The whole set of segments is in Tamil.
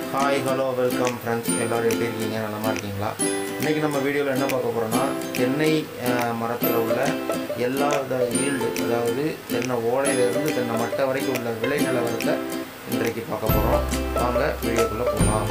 ஹாய் ஹலோ வெல்கம் ஃப்ரெண்ட்ஸ் எல்லோரும் எப்படி இருக்கீங்க நலமா இருக்கீங்களா இன்றைக்கி நம்ம வீடியோவில் என்ன பார்க்க போகிறோன்னா தென்னை மரத்தில் உள்ள எல்லா வித ஈல்டு அதாவது தென்னை ஓலையிலிருந்து தென்னை மட்டை வரைக்கும் உள்ள விலை நிலவரத்தை இன்றைக்கு பார்க்க போகிறோம் வாங்க வீடியோக்குள்ளே போகலாம்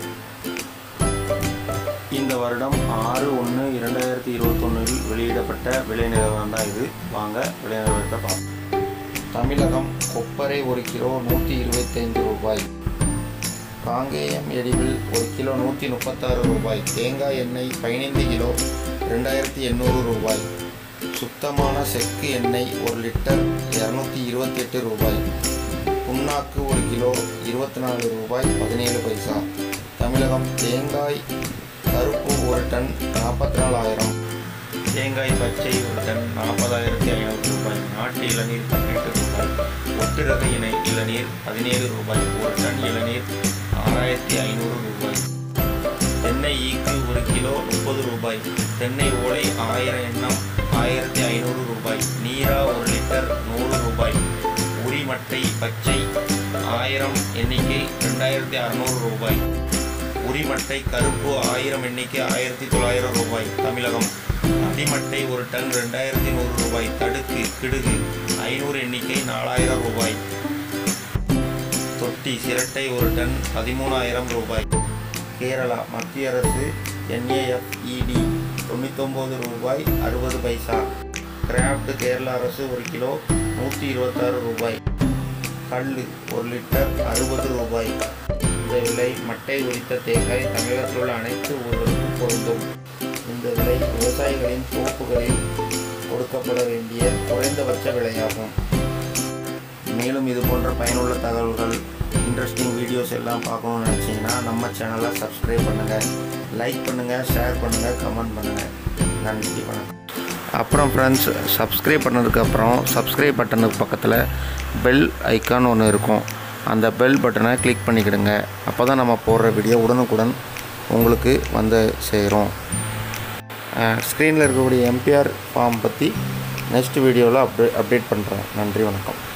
இந்த வருடம் ஆறு ஒன்று இரண்டாயிரத்தி இருபத்தொன்னில் வெளியிடப்பட்ட விலை நிலவரம் தான் இது வாங்க விலை நிலவரத்தை பார்ப்போம் தமிழகம் கொப்பரை ஒரு கிலோ நூற்றி இருபத்தைந்து ரூபாய் காங்கேயம் எரிவில் ஒரு கிலோ நூற்றி முப்பத்தாறு ரூபாய் தேங்காய் எண்ணெய் பதினைந்து கிலோ ரெண்டாயிரத்தி எண்ணூறு ரூபாய் சுத்தமான செக்கு எண்ணெய் ஒரு லிட்டர் இரநூத்தி இருபத்தெட்டு ரூபாய் புண்ணாக்கு ஒரு கிலோ இருபத்தி நாலு ரூபாய் பதினேழு பைசா தமிழகம் தேங்காய் கருப்பு ஒரு டன் நாற்பத்தி நாலாயிரம் தேங்காய் பச்சை ஒரு டன் நாற்பதாயிரத்தி ஐநூறு ரூபாய் நாட்டு இளநீர் பதினெட்டு ரூபாய் ஒட்டு ரக இணை இளநீர் பதினேழு ரூபாய் ஒரு டன் இளநீர் ஆறாயிரத்தி ஐநூறு ரூபாய் தென்னை ஈக்கு ஒரு கிலோ முப்பது ரூபாய் தென்னை ஓலை ஆயிரம் எண்ணம் ஆயிரத்தி ஐநூறு ரூபாய் நீரா ஒரு லிட்டர் நூறு ரூபாய் உரிமட்டை பச்சை ஆயிரம் எண்ணிக்கை ரெண்டாயிரத்தி அறநூறு ரூபாய் உரிமட்டை கருப்பு ஆயிரம் எண்ணிக்கை ஆயிரத்தி தொள்ளாயிரம் ரூபாய் தமிழகம் அடிமட்டை ஒரு டன் ரெண்டாயிரத்தி நூறு ரூபாய் தடுக்கு கிடுகு ஐநூறு எண்ணிக்கை நாலாயிரம் ரூபாய் தொட்டி சிரட்டை ஒரு டன் பதிமூணாயிரம் ரூபாய் கேரளா மத்திய அரசு என்ஏஎஃப்இடி தொண்ணூத்தொம்பது ரூபாய் அறுபது பைசா கிராஃப்ட் கேரளா அரசு ஒரு கிலோ நூற்றி இருபத்தாறு ரூபாய் கல் ஒரு லிட்டர் அறுபது ரூபாய் இந்த விலை மட்டை உரித்த தேங்காய் தமிழகத்தில் உள்ள அனைத்து ஊர்களுக்கும் பொருந்தும் இந்த விலை விவசாயிகளின் தோப்புகளில் கொடுக்கப்பட வேண்டிய குறைந்தபட்ச விலையாகும் மேலும் இது போன்ற பயனுள்ள தகவல்கள் இன்ட்ரெஸ்டிங் வீடியோஸ் எல்லாம் பார்க்கணும்னு நினச்சிங்கன்னா நம்ம சேனலை சப்ஸ்கிரைப் பண்ணுங்கள் லைக் பண்ணுங்கள் ஷேர் பண்ணுங்கள் கமெண்ட் பண்ணுங்கள் நன்றி வணக்கம் அப்புறம் ஃப்ரெண்ட்ஸ் சப்ஸ்கிரைப் பண்ணதுக்கப்புறம் சப்ஸ்கிரைப் பட்டனுக்கு பக்கத்தில் பெல் ஐக்கான் ஒன்று இருக்கும் அந்த பெல் பட்டனை கிளிக் பண்ணிக்கிடுங்க அப்போ தான் நம்ம போடுற வீடியோ உடனுக்குடன் உங்களுக்கு வந்து சேரும் ஸ்க்ரீனில் இருக்கக்கூடிய எம்பிஆர் ஃபார்ம் பற்றி நெக்ஸ்ட் வீடியோவில் அப்டே அப்டேட் பண்ணுறேன் நன்றி வணக்கம்